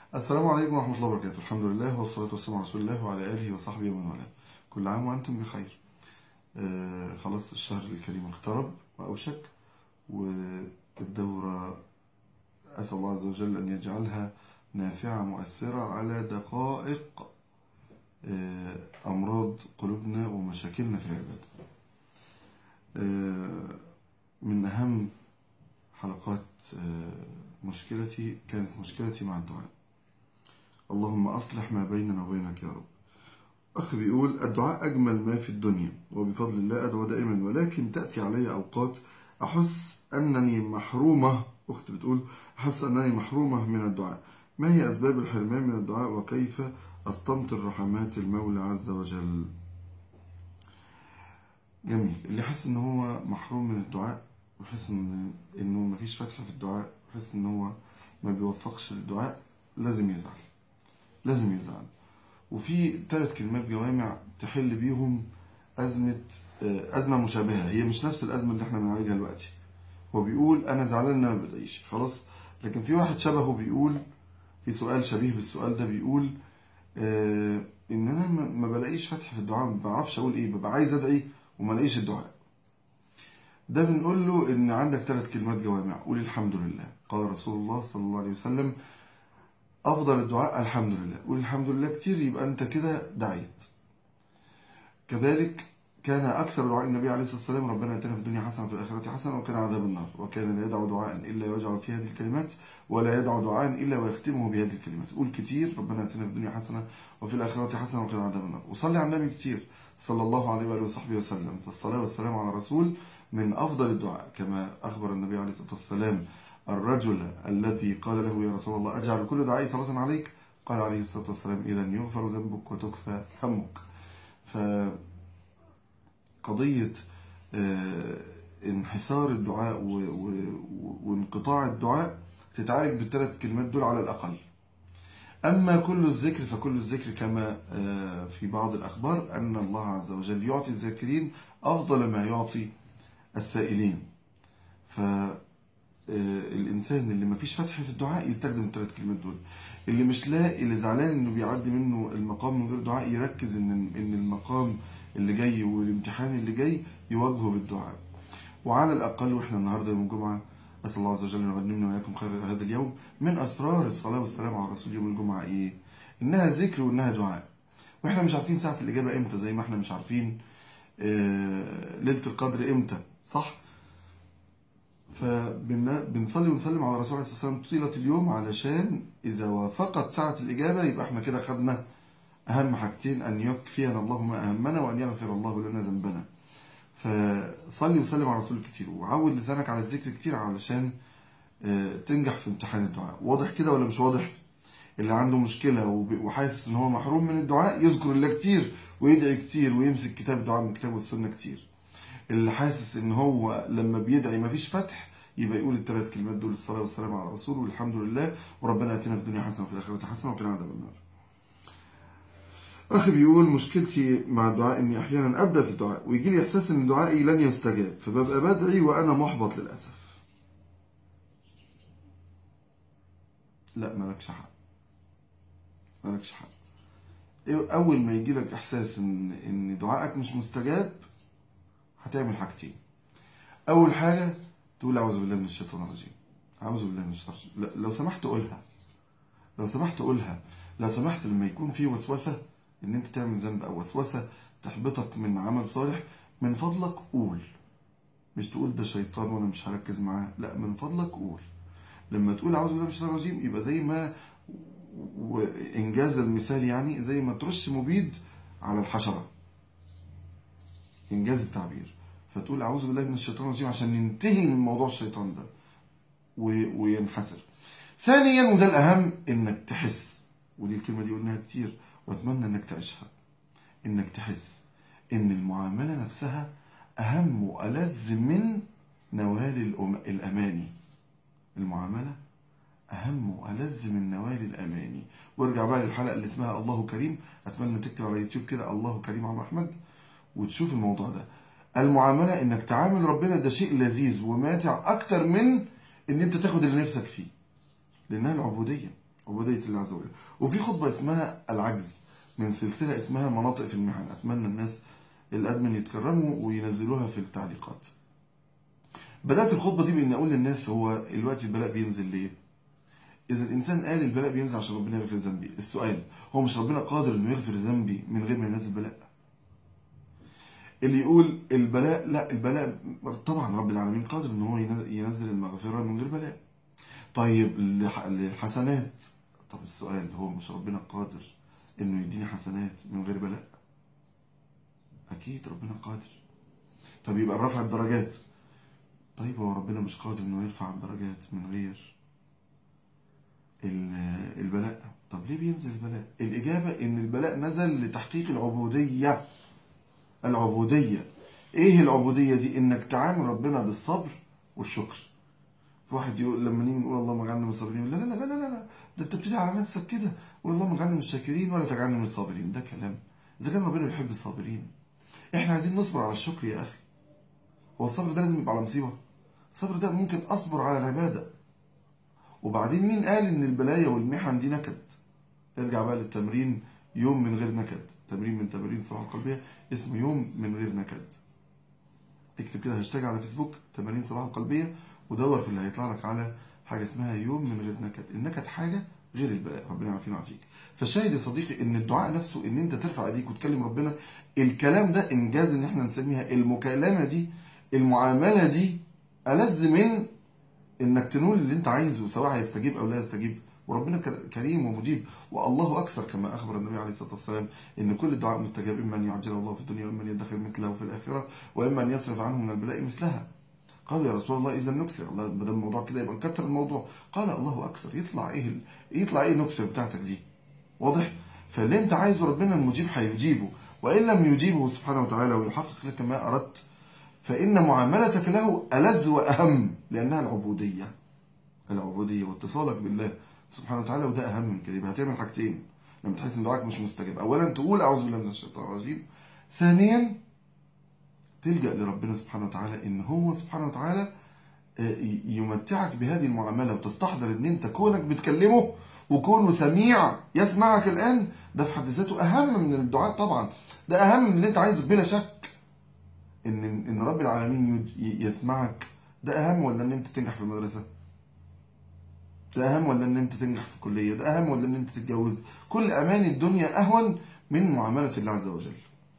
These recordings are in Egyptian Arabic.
السلام عليكم ورحمة الله وبركاته الحمد لله والصلاة والسلام على رسول الله وعلى آله وصحبه ومن والاه كل عام وأنتم بخير آه خلاص الشهر الكريم اقترب وأوشك والدورة أسأل الله عز وجل أن يجعلها نافعة مؤثرة على دقائق آه أمراض قلوبنا ومشاكلنا في العبادة آه من أهم حلقات آه مشكلتي كانت مشكلتي مع الدعاء اللهم أصلح ما بيننا وبينك يا رب أخ بيقول الدعاء أجمل ما في الدنيا وبفضل الله أدعو دائما ولكن تأتي علي أوقات أحس أنني محرومة أخت بتقول أحس أنني محرومة من الدعاء ما هي أسباب الحرمان من الدعاء وكيف أستمطر رحمات المولى عز وجل جميل اللي حس ان هو محروم من الدعاء وحس ان انه مفيش فتح في الدعاء وحس ان هو ما بيوفقش للدعاء لازم يزعل لازم يزعل وفي ثلاث كلمات جوامع تحل بيهم أزمة أزمة مشابهة هي مش نفس الأزمة اللي احنا بنعالجها دلوقتي هو بيقول أنا زعلان إن أنا ما بدعيش خلاص لكن في واحد شبهه بيقول في سؤال شبيه بالسؤال ده بيقول آه إن أنا ما بلاقيش فتح في الدعاء ما بعرفش أقول إيه ببقى عايز أدعي وما لاقيش الدعاء ده بنقول له إن عندك ثلاث كلمات جوامع قول الحمد لله قال رسول الله صلى الله عليه وسلم افضل الدعاء الحمد لله قول الحمد لله كتير يبقى انت كده دعيت كذلك كان اكثر دعاء النبي عليه الصلاه والسلام ربنا اتنا في الدنيا حسنه وفي الاخره حسنه وكان عذاب النار وكان لا يدعو دعاء الا ويجعل فيه هذه الكلمات ولا يدعو دعاء الا ويختمه بهذه الكلمات قول كتير ربنا اتنا في الدنيا حسنه وفي الاخره حسنه وكان عذاب النار وصلي على النبي كتير صلى الله عليه واله وصحبه وسلم فالصلاه والسلام على الرسول من افضل الدعاء كما اخبر النبي عليه الصلاه والسلام الرجل الذي قال له يا رسول الله أجعل كل دعائي صلاة عليك قال عليه الصلاة والسلام إذا يغفر ذنبك وتكفى همك فقضية انحسار الدعاء وانقطاع الدعاء تتعالج بالثلاث كلمات دول على الأقل أما كل الذكر فكل الذكر كما في بعض الأخبار أن الله عز وجل يعطي الذاكرين أفضل ما يعطي السائلين ف الانسان اللي ما فيش فتح في الدعاء يستخدم الثلاث كلمات دول اللي مش لاقي اللي زعلان انه بيعدي منه المقام من غير دعاء يركز ان ان المقام اللي جاي والامتحان اللي جاي يواجهه بالدعاء وعلى الاقل واحنا النهارده يوم الجمعه اسال الله عز وجل ان يغنمنا واياكم خير هذا اليوم من اسرار الصلاه والسلام على الرسول يوم الجمعه ايه انها ذكر وانها دعاء واحنا مش عارفين ساعه الاجابه امتى زي ما احنا مش عارفين ليله القدر امتى صح فبنصلي ونسلم على الرسول عليه الصلاه والسلام طيله اليوم علشان اذا وافقت ساعه الاجابه يبقى احنا كده خدنا اهم حاجتين ان يكفينا الله ما اهمنا وان يغفر الله لنا ذنبنا فصلي وسلم على الرسول كتير وعود لسانك على الذكر كتير علشان تنجح في امتحان الدعاء واضح كده ولا مش واضح اللي عنده مشكلة وحاسس ان هو محروم من الدعاء يذكر الله كتير ويدعي كتير ويمسك كتاب الدعاء من الكتاب والسنة كتير اللي حاسس ان هو لما بيدعي مفيش فتح يبقى يقول الثلاث كلمات دول الصلاه والسلام على الرسول والحمد لله وربنا اتنا في الدنيا حسنه وفي الاخره حسنه وقنا عذاب النار. اخي بيقول مشكلتي مع الدعاء اني احيانا ابدا في الدعاء ويجي لي احساس ان دعائي لن يستجاب فببقى بدعي وانا محبط للاسف. لا مالكش حق. مالكش حق. اول ما يجي لك احساس ان ان دعائك مش مستجاب هتعمل حاجتين اول حاجه تقول اعوذ بالله من الشيطان الرجيم اعوذ بالله من الشيطان الرجيم لو سمحت قولها لو سمحت قولها لو سمحت لما يكون في وسوسه ان انت تعمل ذنب او وسوسه تحبطك من عمل صالح من فضلك قول مش تقول ده شيطان وانا مش هركز معاه لا من فضلك قول لما تقول اعوذ بالله من الشيطان الرجيم يبقى زي ما وانجاز المثال يعني زي ما ترش مبيد على الحشره انجاز التعبير فتقول اعوذ بالله من الشيطان الرجيم عشان ننتهي من موضوع الشيطان ده وينحسر ثانيا وده الاهم انك تحس ودي الكلمه دي قلناها كتير واتمنى انك تعيشها انك تحس ان المعامله نفسها اهم والذ من نوال الاماني المعامله اهم والذ من نوال الاماني وارجع بقى للحلقه اللي اسمها الله كريم اتمنى تكتب على يوتيوب كده الله كريم عمرو احمد وتشوف الموضوع ده المعامله انك تعامل ربنا ده شيء لذيذ وماتع اكتر من ان انت تاخد اللي نفسك فيه لانها العبوديه عبودية الله عز وجل وفي خطبة اسمها العجز من سلسلة اسمها مناطق في المحن أتمنى الناس الأدمن يتكرموا وينزلوها في التعليقات بدأت الخطبة دي بإني أقول للناس هو الوقت البلاء بينزل ليه إذا الإنسان قال البلاء بينزل عشان ربنا يغفر ذنبي السؤال هو مش ربنا قادر إنه يغفر ذنبي من غير ما ينزل بلاء اللي يقول البلاء لا البلاء طبعا رب العالمين قادر ان هو ينزل المغفرة من غير بلاء طيب الحسنات طب السؤال هو مش ربنا قادر انه يديني حسنات من غير بلاء اكيد ربنا قادر طب يبقى رفع الدرجات طيب هو ربنا مش قادر انه يرفع الدرجات من غير البلاء طب ليه بينزل البلاء الاجابة ان البلاء نزل لتحقيق العبودية العبودية ايه العبودية دي انك تعامل ربنا بالصبر والشكر في واحد يقول لما نيجي نقول اللهم اجعلنا من الصابرين لا لا لا لا لا لا ده انت بتدعي على نفسك كده قول اللهم اجعلنا من الشاكرين ولا تجعلنا من الصابرين ده كلام اذا كان ربنا بيحب الصابرين احنا عايزين نصبر على الشكر يا اخي هو الصبر ده لازم يبقى على مصيبه الصبر ده ممكن اصبر على العباده وبعدين مين قال ان البلايا والمحن دي نكد ارجع بقى للتمرين يوم من غير نكد تمرين من تمارين الصحة القلبية اسمه يوم من غير نكد اكتب كده هاشتاج على فيسبوك تمارين صلاح القلبية ودور في اللي هيطلع لك على حاجة اسمها يوم من غير نكد النكد حاجة غير البلاء ربنا يعافينا ويعافيك فالشاهد يا صديقي ان الدعاء نفسه ان انت ترفع ايديك وتكلم ربنا الكلام ده انجاز ان احنا نسميها المكالمة دي المعاملة دي ألذ من انك تنول اللي انت عايزه سواء هيستجيب او لا يستجيب وربنا كريم ومجيب والله اكثر كما اخبر النبي عليه الصلاه والسلام ان كل الدعاء مستجاب اما ان يعجل الله في الدنيا واما ان يدخر مثله في الاخره واما ان يصرف عنه من البلاء مثلها قالوا يا رسول الله اذا نكثر الله ما دام الموضوع كده يبقى نكتر الموضوع قال الله اكثر يطلع ايه ال... يطلع ايه النكثر بتاعتك دي واضح فاللي انت عايزه ربنا المجيب هيجيبه وان لم يجيبه سبحانه وتعالى ويحقق لك ما اردت فان معاملتك له الذ واهم لانها العبوديه العبوديه واتصالك بالله سبحانه وتعالى وده اهم من كده يبقى هتعمل حاجتين لما تحس ان دعائك مش مستجاب اولا تقول اعوذ بالله من الشيطان الرجيم ثانيا تلجا لربنا سبحانه وتعالى ان هو سبحانه وتعالى يمتعك بهذه المعامله وتستحضر ان انت كونك بتكلمه وكونه سميع يسمعك الان ده في حد ذاته اهم من الدعاء طبعا ده اهم من اللي انت عايزه بلا شك ان ان رب العالمين يسمعك ده اهم ولا ان انت تنجح في المدرسه ده اهم ولا ان انت تنجح في الكليه ده اهم ولا ان انت تتجوز كل امان الدنيا اهون من معامله الله عز وجل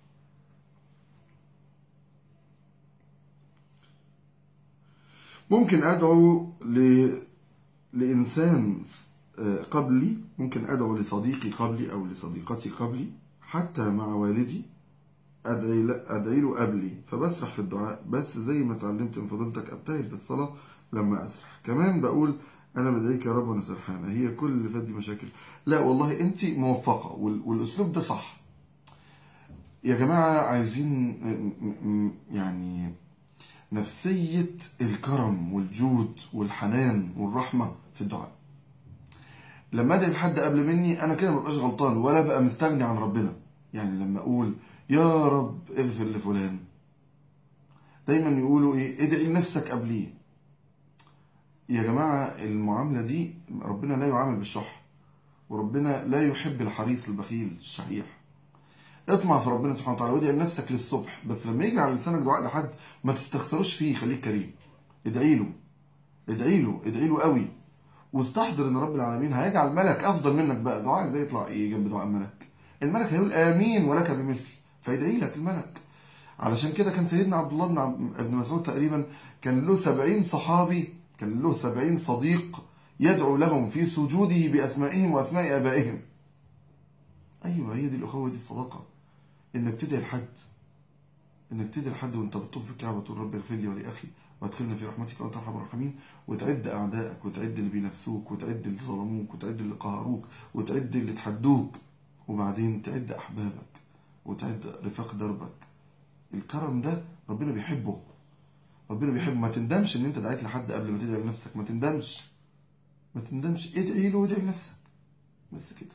ممكن ادعو ل... لانسان قبلي ممكن ادعو لصديقي قبلي او لصديقتي قبلي حتى مع والدي ادعي ادعي له قبلي فبسرح في الدعاء بس زي ما اتعلمت من فضيلتك ابتهل في الصلاه لما اسرح كمان بقول انا بدعيك يا رب وانا سرحانه هي كل اللي فات دي مشاكل لا والله انت موفقه والاسلوب ده صح يا جماعه عايزين يعني نفسيه الكرم والجود والحنان والرحمه في الدعاء لما ادعي لحد قبل مني انا كده مبقاش غلطان ولا بقى مستغني عن ربنا يعني لما اقول يا رب اغفر لفلان دايما يقولوا ايه ادعي لنفسك قبليه يا جماعة المعاملة دي ربنا لا يعامل بالشح وربنا لا يحب الحريص البخيل الشحيح اطمع في ربنا سبحانه وتعالى وادعي لنفسك للصبح بس لما يجي على لسانك دعاء لحد ما تستخسروش فيه خليك كريم ادعي له ادعي له ادعي له قوي واستحضر ان رب العالمين هيجعل ملك افضل منك بقى دعائك ده يطلع ايه جنب دعاء الملك الملك هيقول امين ولك بمثل فيدعي لك الملك علشان كده كان سيدنا عبد الله بن ابن مسعود تقريبا كان له 70 صحابي كان له سبعين صديق يدعو لهم في سجوده بأسمائهم وأسماء آبائهم أيوة هي دي الأخوة دي الصداقة إنك تدعي لحد إنك تدعي لحد وأنت بتطوف بالكعبة تقول رب اغفر لي ولأخي وادخلنا في رحمتك وأنت أرحم الراحمين وتعد أعدائك وتعد اللي بينافسوك وتعد اللي ظلموك وتعد اللي قهروك وتعد اللي تحدوك وبعدين تعد أحبابك وتعد رفاق دربك الكرم ده ربنا بيحبه ربنا بيحب ما تندمش ان انت دعيت لحد قبل ما تدعي لنفسك ما تندمش ما تندمش ادعي له وادعي لنفسك بس كده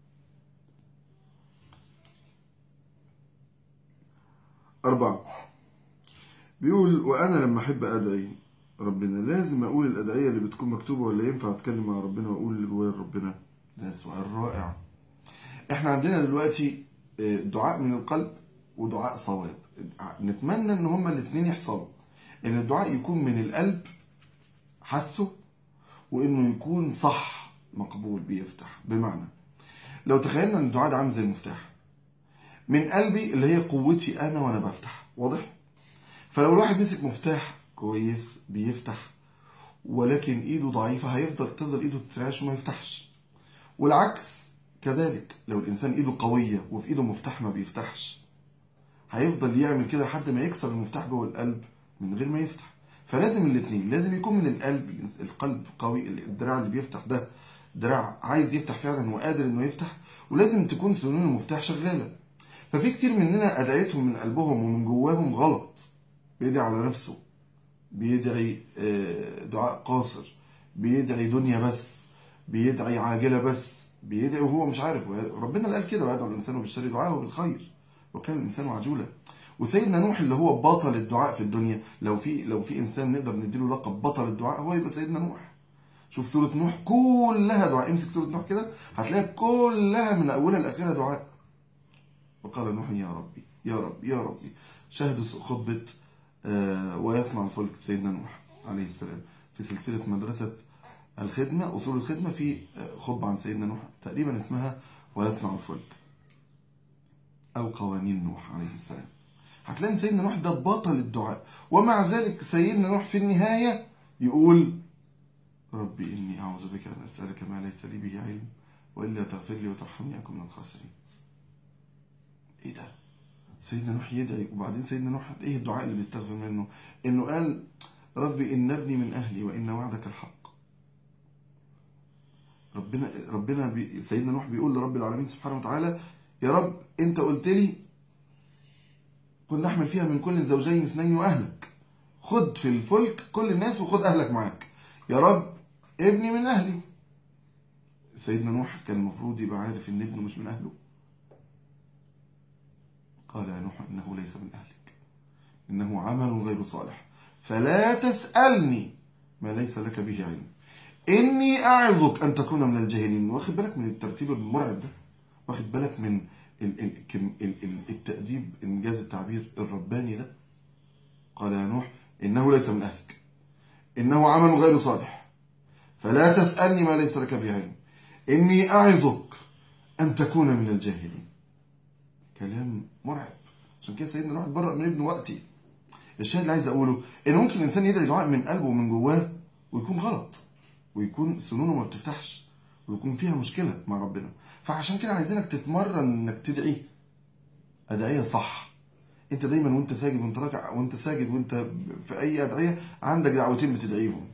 أربعة بيقول وأنا لما أحب أدعي ربنا لازم أقول الأدعية اللي بتكون مكتوبة ولا ينفع أتكلم مع ربنا وأقول اللي جوايا لربنا ده سؤال رائع احنا عندنا دلوقتي آه، دعاء من القلب ودعاء صواب نتمنى ان هما الاثنين يحصلوا ان الدعاء يكون من القلب حسه وانه يكون صح مقبول بيفتح بمعنى لو تخيلنا ان الدعاء ده عامل زي المفتاح من قلبي اللي هي قوتي انا وانا بفتح واضح فلو الواحد مسك مفتاح كويس بيفتح ولكن ايده ضعيفه هيفضل تفضل ايده تترعش وما يفتحش والعكس كذلك لو الانسان ايده قويه وفي ايده مفتاح ما بيفتحش هيفضل يعمل كده لحد ما يكسر المفتاح جوه القلب من غير ما يفتح فلازم الاثنين لازم يكون من القلب القلب قوي الدراع اللي بيفتح ده دراع عايز يفتح فعلا وقادر انه يفتح ولازم تكون سنون المفتاح شغاله ففي كتير مننا ادعيتهم من قلبهم ومن جواهم غلط بيدعي على نفسه بيدعي آه، دعاء قاصر بيدعي دنيا بس بيدعي عاجله بس بيدعي وهو مش عارف ربنا اللي قال كده ويدعو الانسان بالشر دعاءه بالخير وكان الانسان عجولا وسيدنا نوح اللي هو بطل الدعاء في الدنيا لو في لو في انسان نقدر نديله لقب بطل الدعاء هو يبقى سيدنا نوح شوف سوره نوح كلها دعاء امسك سوره نوح كده هتلاقيها كلها من اولها لاخرها دعاء وقال نوح يا ربي يا رب يا ربي شاهدوا خطبه آه، ويسمع الفلك سيدنا نوح عليه السلام في سلسله مدرسه الخدمه اصول الخدمه في آه، خطبه عن سيدنا نوح تقريبا اسمها ويسمع الفلك او قوانين نوح عليه السلام هتلاقي سيدنا نوح ده بطل الدعاء ومع ذلك سيدنا نوح في النهايه يقول ربي إني أعوذ بك أن أسألك ما ليس لي به علم وإلا تغفر لي وترحمني أكن من الخاسرين إيه ده سيدنا نوح يدعي وبعدين سيدنا نوح إيه الدعاء اللي بيستغفر منه إنه قال ربي إن ابني من أهلي وإن وعدك الحق ربنا ربنا بي سيدنا نوح بيقول لرب العالمين سبحانه وتعالى يا رب انت قلت لي قل نحمل فيها من كل زوجين اثنين واهلك خد في الفلك كل الناس وخد اهلك معاك يا رب ابني من اهلي سيدنا نوح كان المفروض يبقى عارف ان ابنه مش من اهله قال يا نوح انه ليس من اهلك انه عمل غير صالح فلا تسالني ما ليس لك به علم اني اعظك ان تكون من الجاهلين واخد بالك من الترتيب المرعب ده واخد بالك من التأديب إنجاز التعبير الرباني ده قال يا نوح إنه ليس من أهلك إنه عمل غير صالح فلا تسألني ما ليس لك به علم إني أعظك أن تكون من الجاهلين كلام مرعب عشان كده سيدنا الواحد برأ من ابن وقتي الشيء اللي عايز أقوله إن ممكن الإنسان يدعي دعاء من قلبه ومن جواه ويكون غلط ويكون سنونه ما بتفتحش ويكون فيها مشكلة مع ربنا فعشان كده عايزينك تتمرن انك تدعي ادعية صح انت دايما وانت ساجد وانت راكع وانت ساجد وانت في اي ادعية عندك دعوتين بتدعيهم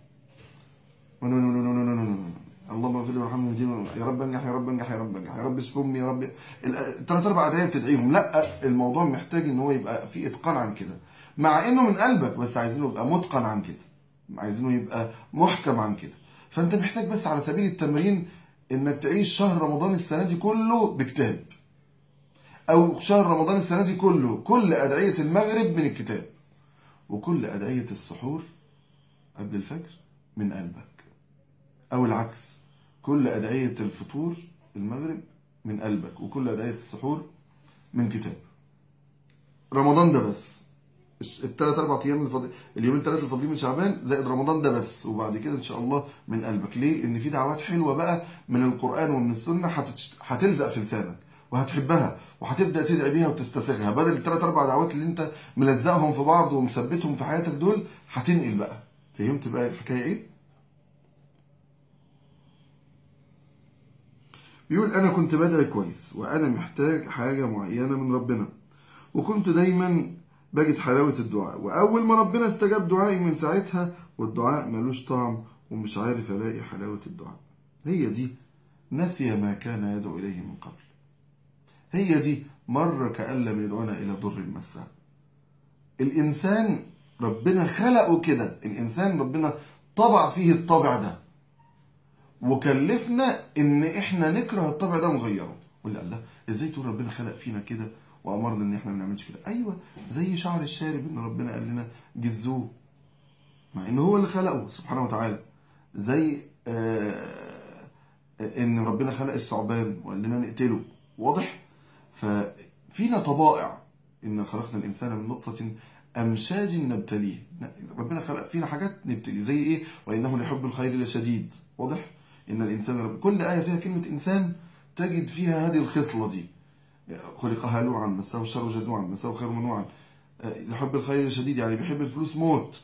اللهم اغفر لي وارحمني يا رب انجح يا رب انجح يا رب انجح يا رب اشف امي يا رب ثلاث اربع ادعية بتدعيهم لا الموضوع محتاج ان هو يبقى في اتقان عن كده مع انه من قلبك بس عايزينه يبقى متقن عن كده عايزينه يبقى محكم عن كده فانت محتاج بس على سبيل التمرين انك تعيش شهر رمضان السنه دي كله بكتاب او شهر رمضان السنه دي كله كل ادعيه المغرب من الكتاب وكل ادعيه السحور قبل الفجر من قلبك او العكس كل ادعيه الفطور المغرب من قلبك وكل ادعيه السحور من كتاب رمضان ده بس الثلاث اربع ايام الفاضل اليومين ثلاثه الفاضلين من شعبان زائد رمضان ده بس وبعد كده ان شاء الله من قلبك ليه؟ لان في دعوات حلوه بقى من القران ومن السنه هتلزق في لسانك وهتحبها وهتبدا تدعي بيها وتستسيغها بدل الثلاث اربع دعوات اللي انت ملزقهم في بعض ومثبتهم في حياتك دول هتنقل بقى فهمت بقى الحكايه ايه؟ بيقول انا كنت بدعي كويس وانا محتاج حاجه معينه من ربنا وكنت دايما بجد حلاوة الدعاء وأول ما ربنا استجاب دعائي من ساعتها والدعاء ملوش طعم ومش عارف ألاقي حلاوة الدعاء هي دي نسي ما كان يدعو إليه من قبل هي دي مرة كأن لم يدعونا إلى ضر مسه الإنسان ربنا خلقه كده الإنسان ربنا طبع فيه الطبع ده وكلفنا إن إحنا نكره الطبع ده ونغيره ولا الله إزاي تقول ربنا خلق فينا كده وامرنا ان احنا ما نعملش كده ايوه زي شعر الشارب ان ربنا قال لنا جزوه مع ان هو اللي خلقه سبحانه وتعالى زي آه ان ربنا خلق الثعبان وقال لنا نقتله واضح ففينا طبائع ان خلقنا الانسان من نطفه امشاج نبتليه ربنا خلق فينا حاجات نبتلي زي ايه وانه لحب الخير لشديد واضح ان الانسان رب كل ايه فيها كلمه انسان تجد فيها هذه الخصله دي خلق هلوعا مسه الشر جزوعا مسه خير منوعا لحب الخير شديد يعني بيحب الفلوس موت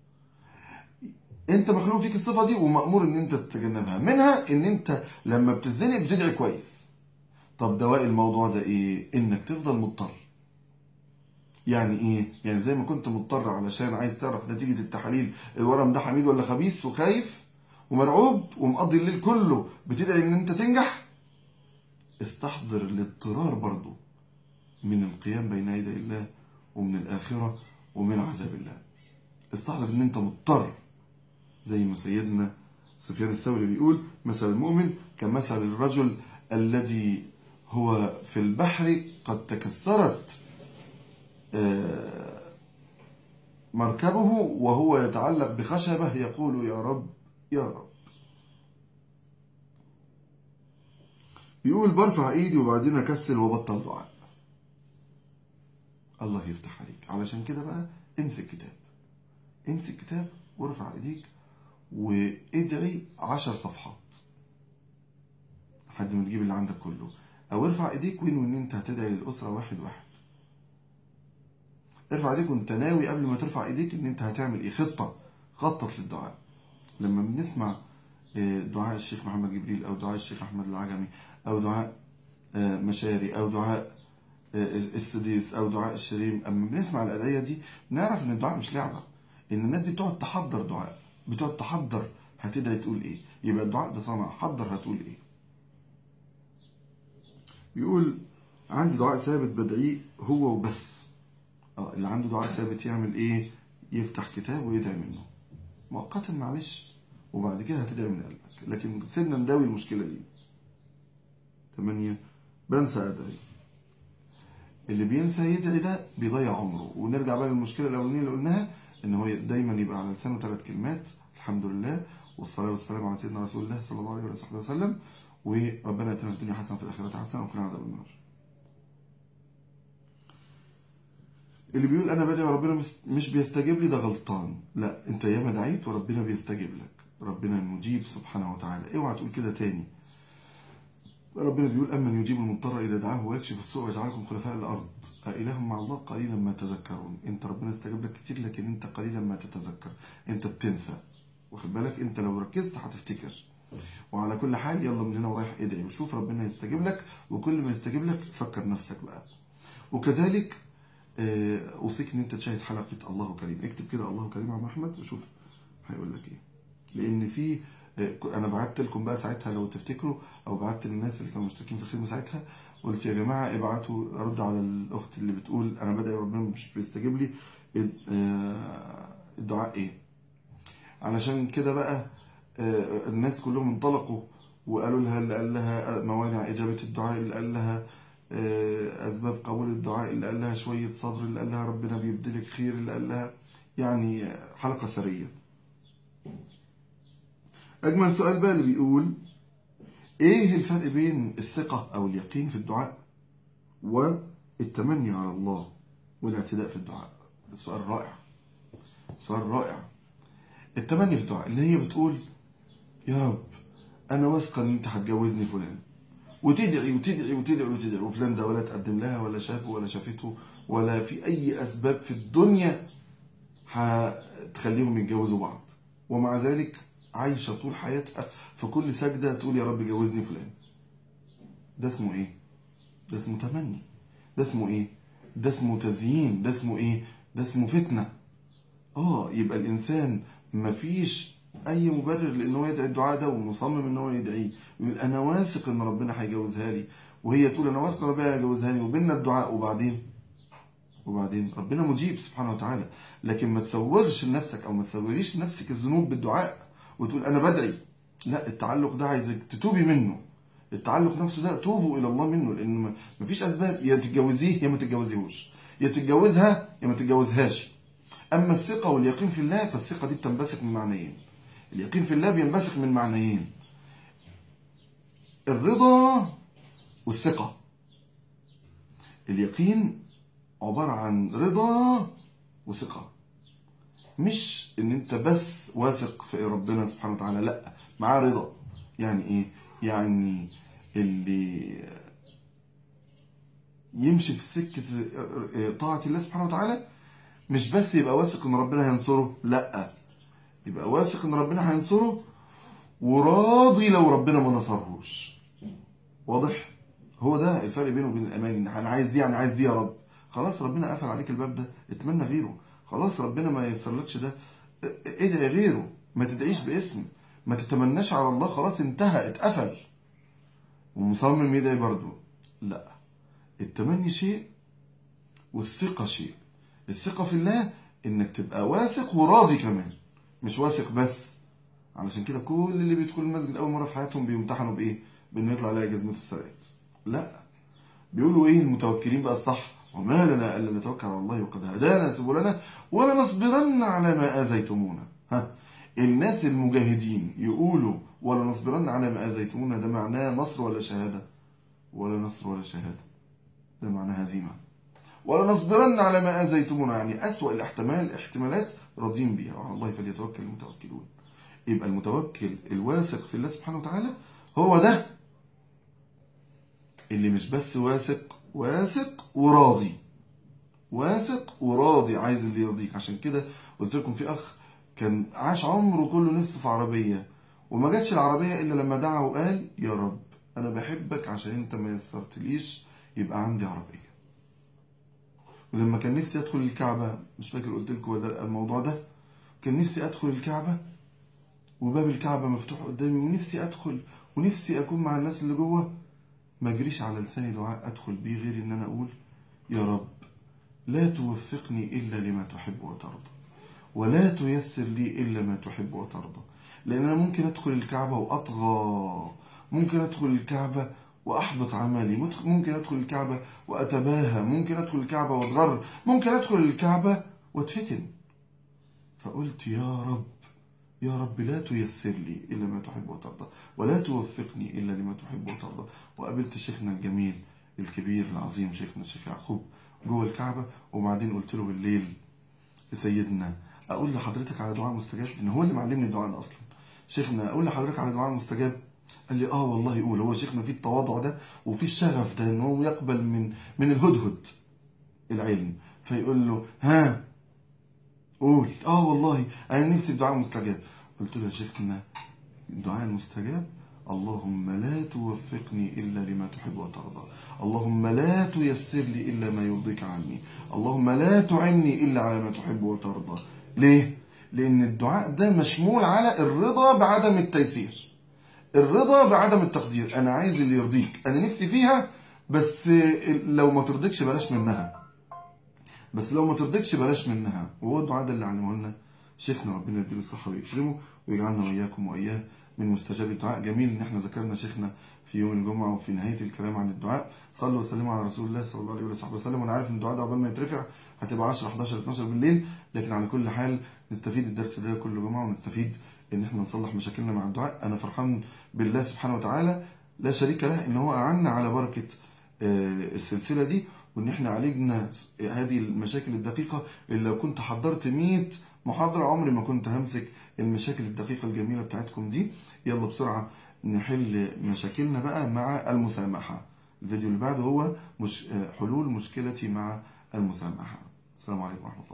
انت مخلوق فيك الصفه دي ومامور ان انت تتجنبها منها ان انت لما بتزنق بتدعي كويس طب دواء الموضوع ده ايه انك تفضل مضطر يعني ايه يعني زي ما كنت مضطر علشان عايز تعرف نتيجه التحاليل الورم ده حميد ولا خبيث وخايف ومرعوب ومقضي الليل كله بتدعي ان انت تنجح استحضر الاضطرار برضو من القيام بين يدي الله ومن الآخرة ومن عذاب الله استحضر ان انت مضطر زي ما سيدنا سفيان الثوري بيقول مثل المؤمن كمثل الرجل الذي هو في البحر قد تكسرت مركبه وهو يتعلق بخشبة يقول يا رب يا رب بيقول برفع ايدي وبعدين اكسل وبطل دعاء الله يفتح عليك علشان كده بقى امسك كتاب امسك كتاب وارفع ايديك وادعي عشر صفحات لحد ما تجيب اللي عندك كله او ارفع ايديك وانوي ان انت هتدعي للاسره واحد واحد ارفع ايديك وانت ناوي قبل ما ترفع ايديك ان انت هتعمل ايه خطه خطط للدعاء لما بنسمع دعاء الشيخ محمد جبريل او دعاء الشيخ احمد العجمي او دعاء مشاري او دعاء السديس او دعاء الشريم اما بنسمع الادعيه دي نعرف ان الدعاء مش لعبه ان الناس دي بتقعد تحضر دعاء بتقعد تحضر هتدعي تقول ايه يبقى الدعاء ده صنع حضر هتقول ايه بيقول عندي دعاء ثابت بدعيه هو وبس اه اللي عنده دعاء ثابت يعمل ايه يفتح كتاب ويدعي منه مؤقتا معلش وبعد كده هتدعي من قلبك لكن سيبنا نداوي المشكله دي ثمانية بنسى ادعي اللي بينسى يدعي ده بيضيع عمره ونرجع بقى للمشكله الاولانيه اللي قلناها ان هو دايما يبقى على لسانه ثلاث كلمات الحمد لله والصلاه والسلام على سيدنا رسول الله صلى الله عليه وصحبه وسلم وربنا اتنا في الدنيا حسنه وفي الاخره حسنه وقنا عذاب النار اللي بيقول انا بدعي وربنا مش بيستجيب لي ده غلطان لا انت ياما دعيت وربنا بيستجيب لك ربنا المجيب سبحانه وتعالى اوعى تقول كده تاني ربنا بيقول أمن يجيب المضطر إذا دعاه ويكشف السوء ويجعلكم خلفاء الأرض أإله مع الله قليلا ما تذكرون أنت ربنا استجاب لك كتير لكن أنت قليلا ما تتذكر أنت بتنسى واخد بالك أنت لو ركزت هتفتكر وعلى كل حال يلا من هنا ورايح ادعي وشوف ربنا يستجيب لك وكل ما يستجيب لك فكر نفسك بقى وكذلك أوصيك إن أنت تشاهد حلقة الله كريم اكتب كده الله كريم يا عم أحمد وشوف هيقول لك إيه لأن في انا بعت لكم بقى ساعتها لو تفتكروا او بعت للناس اللي كانوا مشتركين في الخدمه ساعتها قلت يا جماعه ابعتوا رد على الاخت اللي بتقول انا بدعي ربنا مش بيستجيب لي الدعاء ايه علشان كده بقى الناس كلهم انطلقوا وقالوا لها اللي قال لها موانع اجابه الدعاء اللي قال لها اسباب قبول الدعاء اللي قال لها شويه صبر اللي قال لها ربنا بيبدلك خير اللي قال لها يعني حلقه سريه أجمل سؤال بقى اللي بيقول إيه الفرق بين الثقة أو اليقين في الدعاء والتمني على الله والاعتداء في الدعاء السؤال رائع سؤال رائع التمني في الدعاء اللي هي بتقول يا رب أنا واثقة إن أنت هتجوزني فلان وتدعي وتدعي وتدعي وتدعي وفلان ده ولا تقدم لها ولا شافه ولا شافته ولا في أي أسباب في الدنيا هتخليهم يتجوزوا بعض ومع ذلك عايشة طول حياتها في كل سجدة تقول يا رب جوزني فلان ده اسمه ايه ده اسمه تمني ده اسمه ايه ده اسمه تزيين ده اسمه ايه ده اسمه فتنة اه يبقى الانسان مفيش اي مبرر لان هو يدعي الدعاء ده ومصمم ان هو يدعيه يقول انا واثق ان ربنا هيجوزها لي وهي تقول انا واثق ان ربنا هيجوزها لي وبيننا الدعاء وبعدين وبعدين ربنا مجيب سبحانه وتعالى لكن ما تسوغش لنفسك او ما تسوغيش لنفسك الذنوب بالدعاء وتقول انا بدعي لا التعلق ده عايزك تتوبي منه التعلق نفسه ده توبوا الى الله منه لان مفيش اسباب يا تتجوزيه يا ما تتجوزيهوش يا تتجوزها يا ما تتجوزهاش اما الثقه واليقين في الله فالثقه دي بتنبثق من معنيين اليقين في الله بينبثق من معنيين الرضا والثقة اليقين عبارة عن رضا وثقة مش ان انت بس واثق في ربنا سبحانه وتعالى لا معاه رضا يعني ايه يعني اللي يمشي في سكة طاعة الله سبحانه وتعالى مش بس يبقى واثق ان ربنا هينصره لا يبقى واثق ان ربنا هينصره وراضي لو ربنا ما نصرهوش واضح هو ده الفرق بينه وبين الامان انا عايز دي انا عايز دي يا رب خلاص ربنا قفل عليك الباب ده اتمنى غيره خلاص ربنا ما ييسرلكش ده ادعي غيره ما تدعيش باسم ما تتمناش على الله خلاص انتهى اتقفل ومصمم يدعي برضه لا التمني شيء والثقة شيء الثقة في الله انك تبقى واثق وراضي كمان مش واثق بس علشان كده كل اللي بيدخل المسجد اول مرة في حياتهم بيمتحنوا بايه بانه يطلع عليها جزمته السرقات لا بيقولوا ايه المتوكلين بقى الصح وما لنا الا نتوكل على الله وقد هدانا سبلنا ولنصبرن على ما اذيتمونا ها الناس المجاهدين يقولوا ولنصبرن على ما اذيتمونا ده معناه نصر ولا شهاده ولا نصر ولا شهاده ده معناه هزيمه ولنصبرن على ما اذيتمونا يعني اسوا الاحتمال احتمالات راضين بيها وعلى الله فليتوكل المتوكلون يبقى المتوكل الواثق في الله سبحانه وتعالى هو ده اللي مش بس واثق واثق وراضي واثق وراضي عايز اللي يرضيك عشان كده قلت لكم في اخ كان عاش عمره كله نفسه في عربيه وما جاتش العربيه الا لما دعا وقال يا رب انا بحبك عشان انت ما يسرتليش يبقى عندي عربيه ولما كان نفسي ادخل الكعبه مش فاكر قلت لكم ولا الموضوع ده كان نفسي ادخل الكعبه وباب الكعبه مفتوح قدامي ونفسي ادخل ونفسي اكون مع الناس اللي جوه ما جريش على لساني دعاء ادخل بيه غير ان انا اقول يا رب لا توفقني الا لما تحب وترضى ولا تيسر لي الا ما تحب وترضى لان انا ممكن ادخل الكعبه واطغى ممكن ادخل الكعبه واحبط عملي ممكن ادخل الكعبه واتباهى ممكن ادخل الكعبه واتغر ممكن ادخل الكعبه واتفتن فقلت يا رب يا رب لا تيسر لي إلا ما تحب وترضى ولا توفقني إلا لما تحب وترضى وقابلت شيخنا الجميل الكبير العظيم شيخنا الشيخ يعقوب جوه الكعبة وبعدين قلت له بالليل لسيدنا أقول لحضرتك على دعاء مستجاب لأن هو اللي معلمني الدعاء ده أصلا شيخنا أقول لحضرتك على دعاء مستجاب قال لي اه والله يقول هو شيخنا فيه التواضع ده وفيه الشغف ده ان هو يقبل من من الهدهد العلم فيقول له ها قول اه والله انا نفسي في دعاء مستجاب قلت له يا شيخنا الدعاء المستجاب اللهم لا توفقني الا لما تحب وترضى اللهم لا تيسر لي الا ما يرضيك عني اللهم لا تعني الا على ما تحب وترضى ليه لان الدعاء ده مشمول على الرضا بعدم التيسير الرضا بعدم التقدير انا عايز اللي يرضيك انا نفسي فيها بس لو ما ترضيكش بلاش منها بس لو ما ترضيكش بلاش منها وهو الدعاء ده اللي علمه لنا شيخنا ربنا يديله الصحه ويكرمه ويجعلنا واياكم واياه من مستجاب الدعاء جميل ان احنا ذكرنا شيخنا في يوم الجمعه وفي نهايه الكلام عن الدعاء صلوا وسلموا على رسول الله صلى الله عليه وصحبه وسلم وانا عارف ان الدعاء ده عقبال ما يترفع هتبقى 10 11 12 بالليل لكن على كل حال نستفيد الدرس ده كل جمعه ونستفيد ان احنا نصلح مشاكلنا مع الدعاء انا فرحان بالله سبحانه وتعالى لا شريك له ان هو اعنا على بركه السلسله دي وان احنا عالجنا هذه المشاكل الدقيقه اللي لو كنت حضرت 100 محاضره عمري ما كنت همسك المشاكل الدقيقه الجميله بتاعتكم دي يلا بسرعه نحل مشاكلنا بقى مع المسامحه الفيديو اللي بعده هو مش حلول مشكلتي مع المسامحه السلام عليكم ورحمه الله